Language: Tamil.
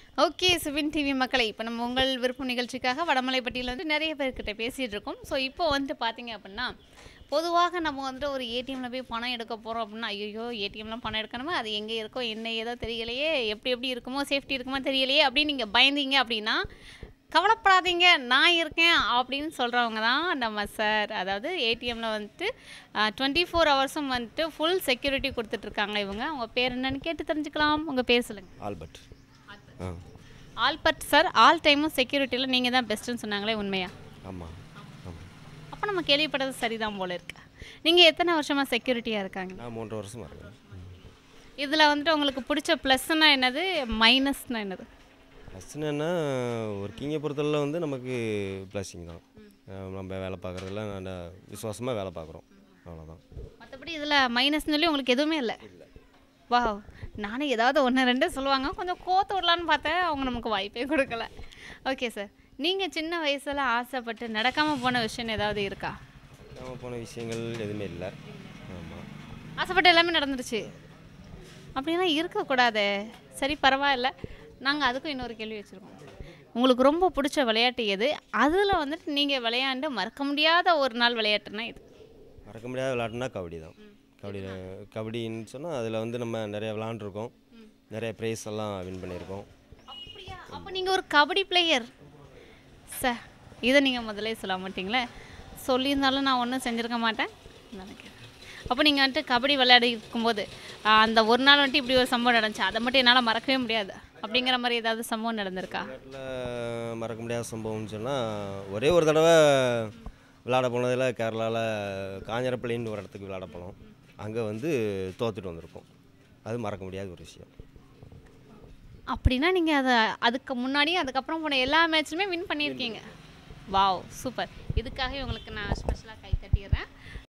ஓகே சுவின் டிவி மக்களை இப்போ நம்ம உங்கள் விருப்பம் நிகழ்ச்சிக்காக வடமலைப்பட்டியில் வந்து நிறைய பேர்கிட்ட பேசிகிட்டு இருக்கோம் ஸோ இப்போ வந்துட்டு பார்த்தீங்க அப்படின்னா பொதுவாக நம்ம வந்துட்டு ஒரு ஏடிஎம்மில் போய் பணம் எடுக்க போகிறோம் அப்படின்னா ஐயோ ஏடிஎம்லாம் பணம் எடுக்கணுமா அது எங்கே இருக்கோ என்ன ஏதோ தெரியலையே எப்படி எப்படி இருக்குமோ சேஃப்டி இருக்குமோ தெரியலையே அப்படின்னு நீங்கள் பயந்தீங்க அப்படின்னா கவலைப்படாதீங்க நான் இருக்கேன் அப்படின்னு சொல்கிறவங்க தான் நம்ம சார் அதாவது ஏடிஎம்மில் வந்துட்டு டுவெண்ட்டி ஃபோர் ஹவர்ஸும் வந்துட்டு ஃபுல் செக்யூரிட்டி கொடுத்துட்ருக்காங்க இவங்க அவங்க பேர் என்னன்னு கேட்டு தெரிஞ்சுக்கலாம் உங்கள் பேர் சொல்லுங்கள் ஆல்பர்ட் ஆ ஆல்பர்ட் சார் ஆல் டைமும் செக்யூரிட்டியில் நீங்கள் தான் பெஸ்ட்டுன்னு சொன்னாங்களே உண்மையா ஆமாம் ஆமாம் அப்போ நம்ம கேள்விப்பட்டது சரிதான் போல இருக்கு நீங்கள் எத்தனை வருஷமாக செக்யூரிட்டியாக இருக்காங்க நான் மூன்று வருஷமாக இருக்கேன் இதில் வந்துட்டு உங்களுக்கு பிடிச்ச ப்ளஸ்னா என்னது மைனஸ்னா என்னது ப்ளஸ்னா ஒர்க்கிங்கை பொறுத்தவரை வந்து நமக்கு ப்ளஸ்ஸிங் தான் அஹ் நம்ம வேலை பார்க்குறதுல நல்ல விசுவாசமாக வேலை பார்க்குறோம் அவ்வளோதான் மற்றபடி இதில் மைனஸ்னு சொல்லி உங்களுக்கு எதுவுமே இல்லை வா நானே ஏதாவது ஒன்று ரெண்டு சொல்லுவாங்க கொஞ்சம் கோத்து விடலான்னு பார்த்தேன் அவங்க நமக்கு வாய்ப்பே கொடுக்கல ஓகே சார் நீங்கள் சின்ன வயசில் ஆசைப்பட்டு நடக்காமல் போன விஷயம் ஏதாவது இருக்கா நம்ம போன விஷயங்கள் எதுவுமே இல்லை ஆமாம் ஆசைப்பட்ட எல்லாமே நடந்துருச்சு அப்படின்னா இருக்கக்கூடாதே சரி பரவாயில்ல நாங்கள் அதுக்கும் இன்னொரு கேள்வி வச்சுருக்கோம் உங்களுக்கு ரொம்ப பிடிச்ச விளையாட்டு எது அதில் வந்துட்டு நீங்கள் விளையாண்டு மறக்க முடியாத ஒரு நாள் விளையாட்டுனா இது மறக்க முடியாத விளையாட்டுனா கபடி தான் கபடி கபடின்னு சொன்னால் அதில் வந்து நம்ம நிறைய விளாண்டுருக்கோம் நிறைய ப்ரைஸ் எல்லாம் வின் பண்ணியிருக்கோம் அப்படியா அப்போ நீங்கள் ஒரு கபடி பிளேயர் சார் இதை நீங்கள் முதல்ல சொல்ல மாட்டீங்களே சொல்லியிருந்தாலும் நான் ஒன்றும் செஞ்சுருக்க மாட்டேன் நினைக்கிறேன் அப்போ நீங்கள் வந்துட்டு கபடி விளையாடி இருக்கும்போது ஆ, அந்த ஒரு நாள் வந்துட்டு இப்படி ஒரு சம்பவம் நடந்துச்சு அதை மட்டும் என்னால் மறக்கவே முடியாது அப்படிங்கிற மாதிரி ஏதாவது சம்பவம் நடந்திருக்கா விளையாட்டில் மறக்க முடியாத சம்பவம்னு சொன்னால் ஒரே ஒரு தடவை விளையாட போனதில் கேரளாவில் காஞ்சரப்பள்ளின்னு ஒரு இடத்துக்கு விளையாட போனோம் அங்கே வந்து தோத்துட்டு வந்திருக்கோம் அது மறக்க முடியாத ஒரு விஷயம் அப்படின்னா நீங்கள் அதை அதுக்கு முன்னாடி அதுக்கப்புறம் போன எல்லா மேட்ச்லுமே வின் பண்ணியிருக்கீங்க வாவ் சூப்பர் இதுக்காக உங்களுக்கு நான் ஸ்பெஷலாக கை தட்டிடுறேன்